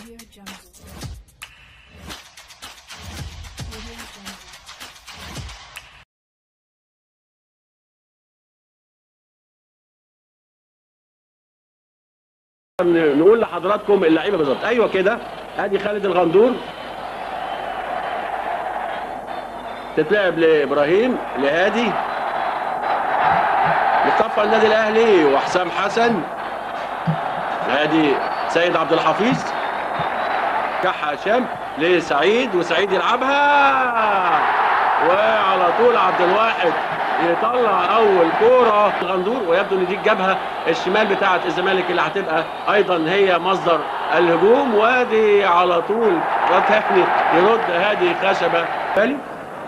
Audio Jungle. Audio Jungle. نقول لحضراتكم اللعيبه بالظبط ايوه كده ادي خالد الغندور تتلعب لابراهيم لهادي لصفى النادي الاهلي وحسام حسن هادي سيد عبد الحفيظ كح هشام لسعيد وسعيد يلعبها وعلى طول عبد الواحد يطلع اول كوره غندور ويبدو ان دي الجبهه الشمال بتاعه الزمالك اللي هتبقى ايضا هي مصدر الهجوم وادي على طول تاني يرد هادي خشبه بالي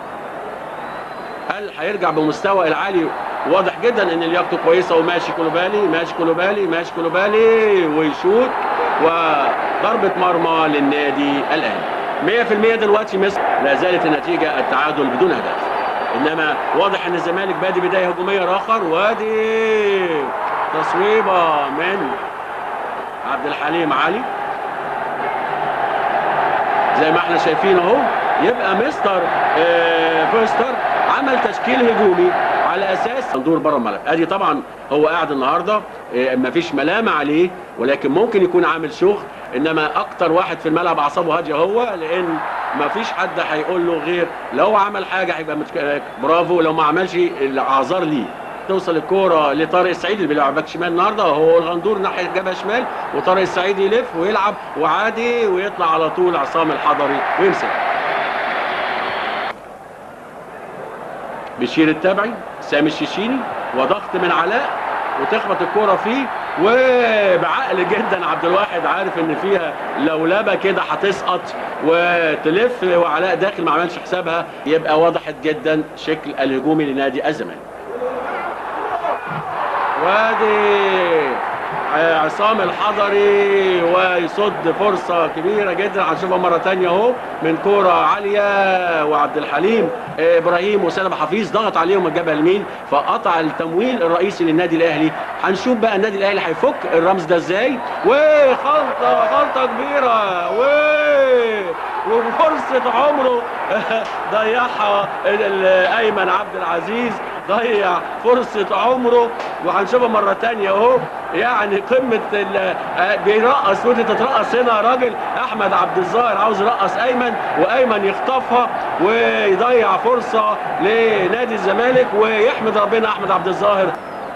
هل هيرجع بمستوى العالي واضح جدا ان لياقته كويسه وماشي كولوبالي ماشي كولوبالي ماشي كولوبالي ويشوط وضربه مرمى للنادي الاهلي 100% دلوقتي مصر لا زالت النتيجه التعادل بدون هدف انما واضح ان الزمالك بادي بدايه هجوميه راخر وادي تصويبه من عبد الحليم علي زي ما احنا شايفين اهو يبقى مستر آه، فيستر عمل تشكيل هجومي على اساس دور بره الملعب ادي طبعا هو قاعد النهارده آه، مفيش ملامه عليه ولكن ممكن يكون عامل شغل انما اكتر واحد في الملعب اعصابه هاديه هو لان مفيش حد هيقول له غير لو عمل حاجه هيبقى متك... آه، برافو لو ما عملش الاعذار ليه توصل الكوره لطارق السعيد اللي بيلعب باك شمال النهارده هو الغندور ناحيه جبهه شمال وطارق السعيد يلف ويلعب وعادي ويطلع على طول عصام الحضري ويمسك بشير التبعي سامي الشيشيني وضغط من علاء وتخبط الكوره فيه وبعقل جدا عبد الواحد عارف ان فيها لولبه كده هتسقط وتلف وعلاء داخل ما عملش حسابها يبقى وضحت جدا شكل الهجومي لنادي الزمالك وادي عصام الحضري ويصد فرصة كبيرة جدا هنشوفها مرة تانية اهو من كورة عالية وعبد الحليم ابراهيم وسلم حفيظ ضغط عليهم الجبهة اليمين فقطع التمويل الرئيسي للنادي الاهلي هنشوف بقى النادي الاهلي هيفك الرمز ده ازاي وخلطة خلطة كبيرة و وفرصة عمره ضيعها ال- ايمن عبد العزيز ضيع فرصة عمره وهنشوفها مرة تانية اهو يعني قمة ال- آه، بيرقص ودي تترقص هنا يا راجل احمد عبد الظاهر عاوز يرقص ايمن وايمن يخطفها ويضيع فرصة لنادي الزمالك ويحمد ربنا احمد عبد الظاهر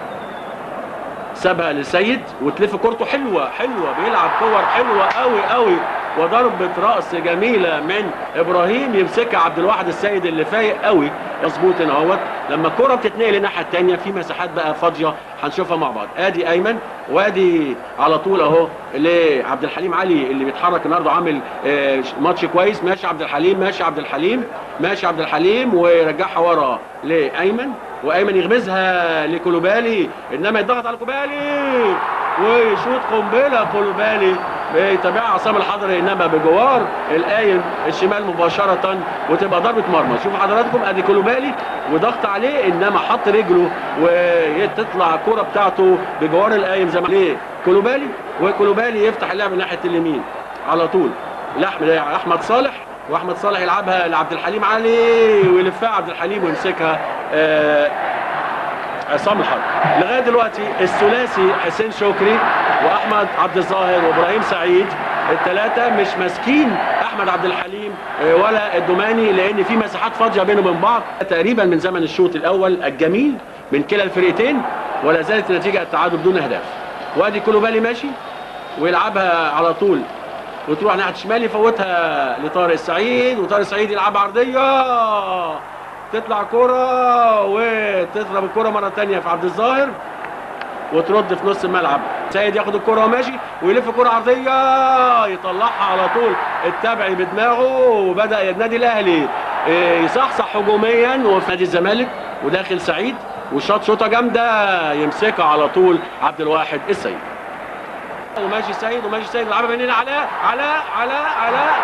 سابها لسيد وتلف كورته حلوه حلوه بيلعب كور حلوه قوي قوي وضربه راس جميله من ابراهيم يمسكها عبد الواحد السيد اللي فايق قوي مظبوط هنا اهوت لما الكره بتتنقل الناحيه الثانيه في مساحات بقى فاضيه هنشوفها مع بعض ادي ايمن وادي على طول اهو لعبد الحليم علي اللي بيتحرك النهارده عامل آه، ماتش كويس ماشي عبد الحليم ماشي عبد الحليم ماشي عبد الحليم ويرجعها ورا لايمن وايمن يغمزها لكولوبالي انما يضغط على كولوبالي ويشوط قنبله كولوبالي بيتابعها عصام الحضري انما بجوار القايم الشمال مباشره وتبقى ضربه مرمى شوفوا حضراتكم ادي كولوبالي وضغط عليه انما حط رجله وتطلع الكره بتاعته بجوار القايم زي ما ليه كولوبالي وكولوبالي يفتح اللعب ناحيه اليمين على طول لحم احمد صالح واحمد صالح يلعبها لعبد الحليم علي ويلفها عبد الحليم ويمسكها آه، عصام الحرب لغايه دلوقتي الثلاثي حسين شكري واحمد عبد الظاهر وابراهيم سعيد الثلاثه مش ماسكين احمد عبد الحليم آه، ولا الدوماني لان في مساحات فاضيه بينهم وبين بعض تقريبا من زمن الشوط الاول الجميل من كلا الفريقين ولا زالت النتيجه التعادل بدون اهداف وادي كولوبالي ماشي ويلعبها على طول وتروح ناحيه الشمال يفوتها لطارق السعيد وطارق السعيد يلعب عرضيه تطلع كرة وتضرب الكرة مرة تانية في عبد الظاهر وترد في نص الملعب سيد ياخد الكرة وماشي ويلف كرة عرضية يطلعها على طول التابعي بدماغه وبدأ النادي الأهلي إيه، يصحصح هجوميا وفي نادي الزمالك وداخل سعيد وشاط شوطة جامدة يمسكها على طول عبد الواحد السيد وماشي سيد وماشي سيد يلعبها من هنا علاء علاء علاء علاء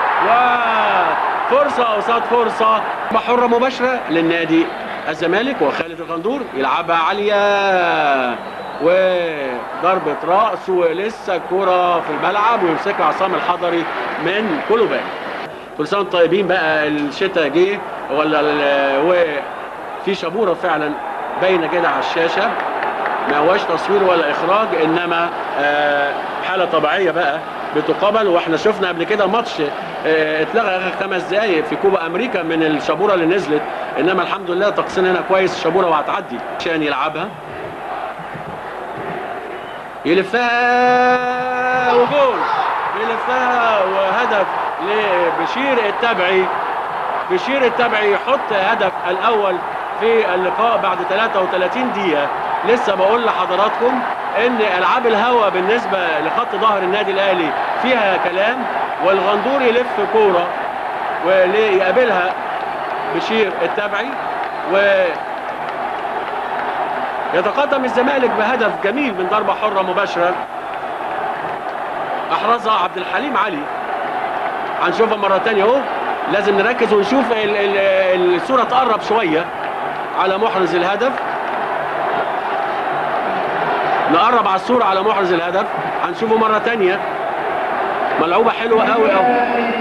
وفرصه قصاد فرصه حره مباشره للنادي الزمالك وخالد الغندور يلعبها عاليه وضربة رأس ولسه الكرة في الملعب ويمسكها عصام الحضري من كولوبالي كل سنة وانتم طيبين بقى الشتاء جه ولا ال- وفي شبورة فعلا باينة كده على الشاشة ما هواش تصوير ولا اخراج انما آه، حاله طبيعيه بقى بتقابل واحنا شفنا قبل كده ماتش آه، اتلغى اخر خمس دقايق في كوبا امريكا من الشبوره اللي نزلت انما الحمد لله طقسنا هنا كويس الشبوره وهتعدي عشان يلعبها يلفها وجول يلفها وهدف لبشير التبعي بشير التبعي يحط هدف الاول في اللقاء بعد 33 دقيقه لسه بقول لحضراتكم ان العاب الهوا بالنسبه لخط ظهر النادي الاهلي فيها كلام والغندور يلف كوره ويقابلها بشير التبعي و يتقدم الزمالك بهدف جميل من ضربه حره مباشره احرزها عبد الحليم علي هنشوفها مره تانية اهو لازم نركز ونشوف ال- ال- الصوره تقرب شويه على محرز الهدف نقرب على الصوره على محرز الهدف هنشوفه مره تانية ملعوبه حلوه قوي قوي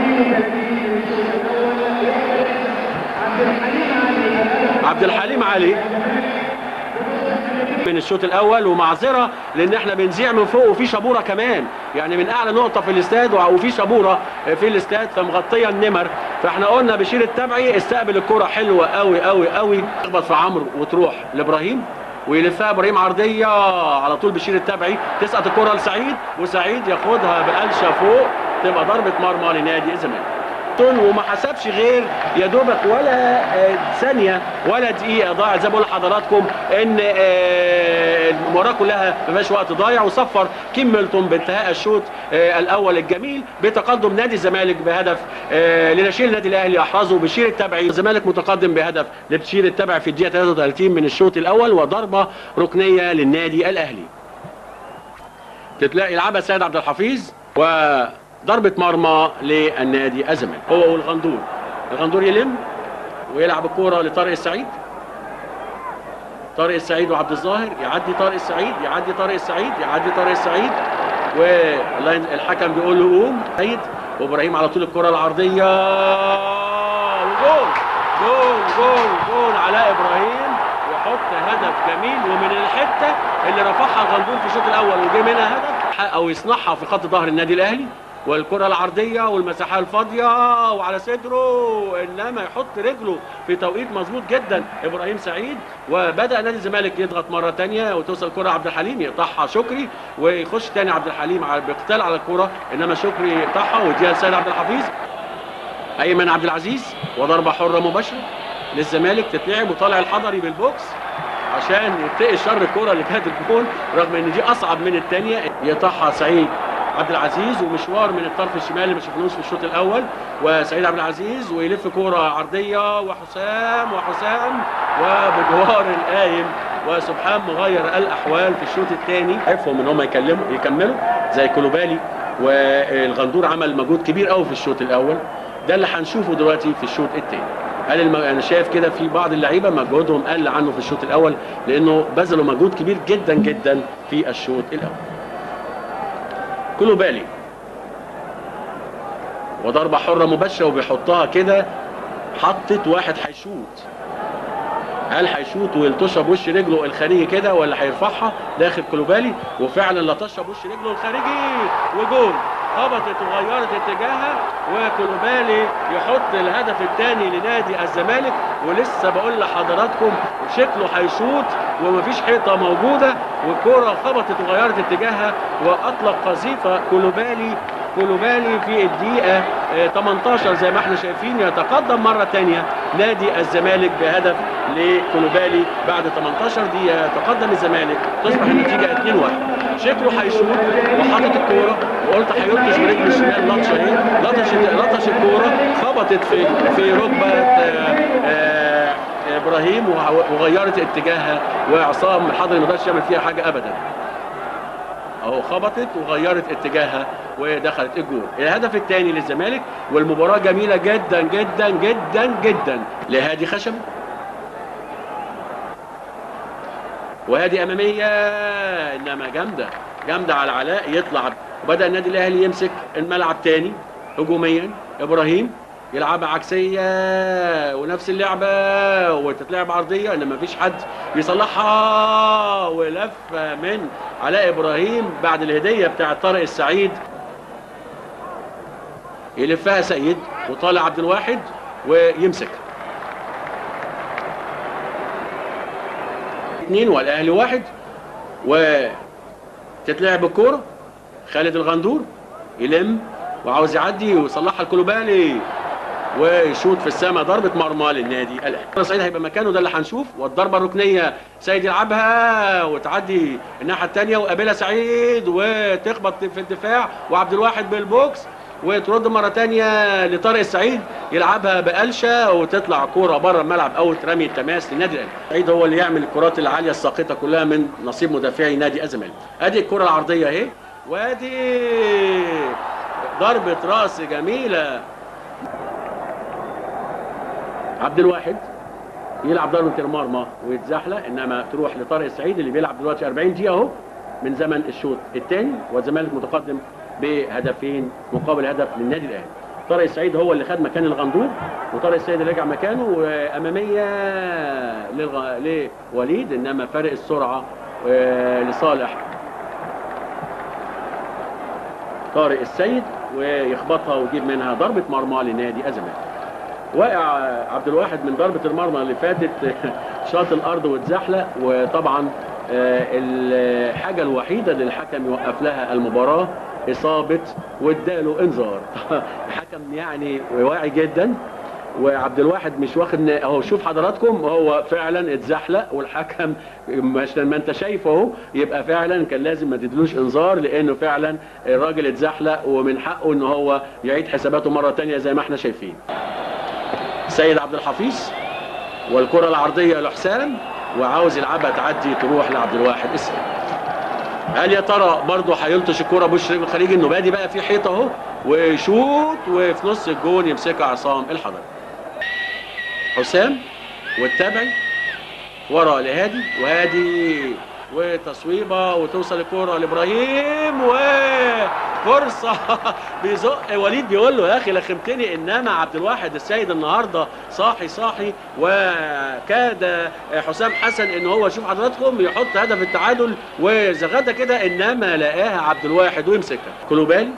عبد الحليم علي من الشوط الاول ومعذره لان احنا بنذيع من فوق وفي شبوره كمان يعني من اعلى نقطه في الاستاد وع- وفي شبوره في الاستاد فمغطيه النمر فاحنا قلنا بشير التبعي استقبل الكره حلوه قوي قوي قوي تخبط في عمرو وتروح لابراهيم ويلفها ابراهيم عرضيه على طول بشير التبعي تسقط الكره لسعيد وسعيد ياخدها بقلشه فوق تبقى ضربه مرمى لنادي الزمالك وما حسبش غير يا دوبك ولا آه، ثانيه ولا دقيقه ضاعت زي ما بقول لحضراتكم ان آه، المباراه كلها ما فيهاش وقت ضايع وصفر كيم ميلتون بانتهاء الشوط آه، الاول الجميل بتقدم نادي الزمالك بهدف آه، لنشيل النادي الاهلي احرزه بشير التبعي الزمالك متقدم بهدف لبشير التبعي في الدقيقه 33 من الشوط الاول وضربه ركنيه للنادي الاهلي تتلاقي يلعبها سيد عبد الحفيظ وضربة مرمى للنادي الزمالك هو والغندور الغندور يلم ويلعب الكورة لطارق السعيد طارق السعيد وعبد الظاهر يعدي طارق السعيد يعدي طارق السعيد يعدي طارق السعيد والحكم بيقول له قوم سعيد وابراهيم على طول الكرة العرضية وجول جول جول جول علاء ابراهيم يحط هدف جميل ومن الحته اللي رفعها الغندور في الشوط الاول وجه منها هدف او يصنعها في خط ظهر النادي الاهلي والكرة العرضية والمساحة الفاضية وعلى صدره انما يحط رجله في توقيت مظبوط جدا ابراهيم سعيد وبدأ نادي الزمالك يضغط مرة تانية وتوصل كرة عبد الحليم يقطعها شكري ويخش تاني عبد الحليم على باقتال على الكرة انما شكري يقطعها ويديها لسيد عبد الحفيظ ايمن عبد العزيز وضربه حره مباشره للزمالك تتلعب وطالع الحضري بالبوكس عشان يتقي شر الكره اللي كانت الجون رغم ان دي اصعب من الثانيه يقطعها سعيد عبد العزيز ومشوار من الطرف الشمالي ما شفناهوش في الشوط الاول وسعيد عبد العزيز ويلف كوره عرضيه وحسام وحسام وبجوار القايم وسبحان مغير الاحوال في الشوط الثاني عرفهم ان هم يكلموا يكملوا زي كولوبالي والغندور عمل مجهود كبير قوي في الشوط الاول ده اللي هنشوفه دلوقتي في الشوط الثاني هل الم... انا شايف كده في بعض اللعيبه مجهودهم قل عنه في الشوط الاول لانه بذلوا مجهود كبير جدا جدا في الشوط الاول كولوبالي وضربه حره مباشره وبيحطها كده حطت واحد هيشوط هل هيشوط ويلطشها بوش رجله الخارجي كده ولا هيرفعها داخل كولوبالي وفعلا لطشها بوش رجله الخارجي وجول خبطت وغيرت اتجاهها وكولوبالي يحط الهدف الثاني لنادي الزمالك ولسه بقول لحضراتكم شكله هيشوط ومفيش حيطه موجوده والكوره خبطت وغيرت اتجاهها واطلق قذيفه كولوبالي كولوبالي في الدقيقة آه، 18 زي ما احنا شايفين يتقدم مرة تانية نادي الزمالك بهدف لكولوبالي بعد 18 دقيقة يتقدم الزمالك تصبح النتيجة 2-1 شكله هيشوط وحاطط الكورة وقلت هيلطش برجله الشمال لطشة ايه لطش لطش الكورة خبطت في في ركبة آه، آه، ابراهيم وه- وغيرت اتجاهها وعصام الحضري ما قدرش يعمل فيها حاجة ابدا اهو خبطت وغيرت اتجاهها ودخلت الجول الهدف الثاني للزمالك والمباراه جميله جدا جدا جدا جدا لهادي خشب وهذه اماميه انما جامده جامده على علاء يطلع وبدا النادي الاهلي يمسك الملعب تاني هجوميا ابراهيم يلعبها عكسيه ونفس اللعبه وتتلعب عرضيه انما مفيش حد يصلحها ولفه من علاء ابراهيم بعد الهديه بتاع طارق السعيد يلفها سيد وطالع عبد الواحد ويمسك اثنين والاهلي واحد وتتلعب الكوره خالد الغندور يلم وعاوز يعدي ويصلحها الكلوبالي ويشوط في السماء ضربه مرمى للنادي الاهلي سعيد هيبقى مكانه ده اللي هنشوف والضربه الركنيه سيد يلعبها وتعدي الناحيه الثانيه وقابلها سعيد وتخبط في الدفاع وعبد الواحد بالبوكس وترد مره ثانيه لطارق السعيد يلعبها بقلشه وتطلع كوره بره الملعب او ترمي التماس للنادي الاهلي سعيد هو اللي يعمل الكرات العاليه الساقطه كلها من نصيب مدافعي نادي الزمالك ادي الكره العرضيه اهي وادي ضربه راس جميله عبد الواحد يلعب ضربه المرمى ويتزحلق انما تروح لطارق السعيد اللي بيلعب دلوقتي 40 دقيقه اهو من زمن الشوط الثاني والزمالك متقدم بهدفين مقابل هدف للنادي الاهلي طارق السعيد هو اللي خد مكان الغندور وطارق السعيد اللي رجع مكانه واماميه للغ... لوليد انما فارق السرعه آه، لصالح طارق السيد ويخبطها ويجيب منها ضربه مرمى لنادي الزمالك واقع عبد الواحد من ضربه المرمى اللي فاتت شاط الارض واتزحلق وطبعا آه، الحاجه الوحيده اللي الحكم يوقف لها المباراه اصابه واداله انذار الحكم يعني واعي جدا وعبد الواحد مش واخد ن- اهو شوف حضراتكم هو فعلا اتزحلق والحكم مش ما انت شايفه اهو يبقى فعلا كان لازم ما تدلوش انذار لانه فعلا الراجل اتزحلق ومن حقه ان هو يعيد حساباته مره تانية زي ما احنا شايفين سيد عبد الحفيظ والكره العرضيه لحسام وعاوز يلعبها تعدي تروح لعبد الواحد السيد هل يا ترى برضه هيلطش الكرة بوش رجل الخليجي انه بادي بقى في حيطه اهو ويشوط وفي نص الجون يمسكها عصام الحضري حسام والتابعي ورا لهادي وهادي وتصويبه وتوصل الكرة لابراهيم وفرصه بيزق وليد بيقول له يا اخي لخمتني انما عبد الواحد السيد النهارده صاحي صاحي وكاد حسام حسن ان هو يشوف حضراتكم يحط هدف التعادل وزغده كده انما لقاها عبد الواحد ويمسكها كلوبالي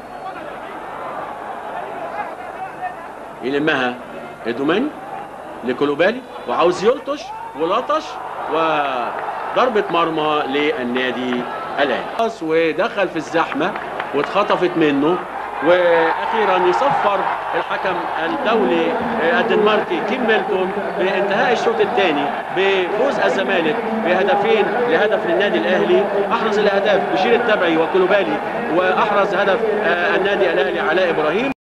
يلمها ادوماني لكلوبالي وعاوز يلطش ولطش وضربة مرمى للنادي الاهلي ودخل في الزحمة واتخطفت منه واخيرا يصفر الحكم الدولي الدنماركي كيم ميلتون بانتهاء الشوط الثاني بفوز الزمالك بهدفين لهدف للنادي الاهلي احرز الاهداف بشير التبعي وكلوبالي واحرز هدف آه، النادي الاهلي علاء ابراهيم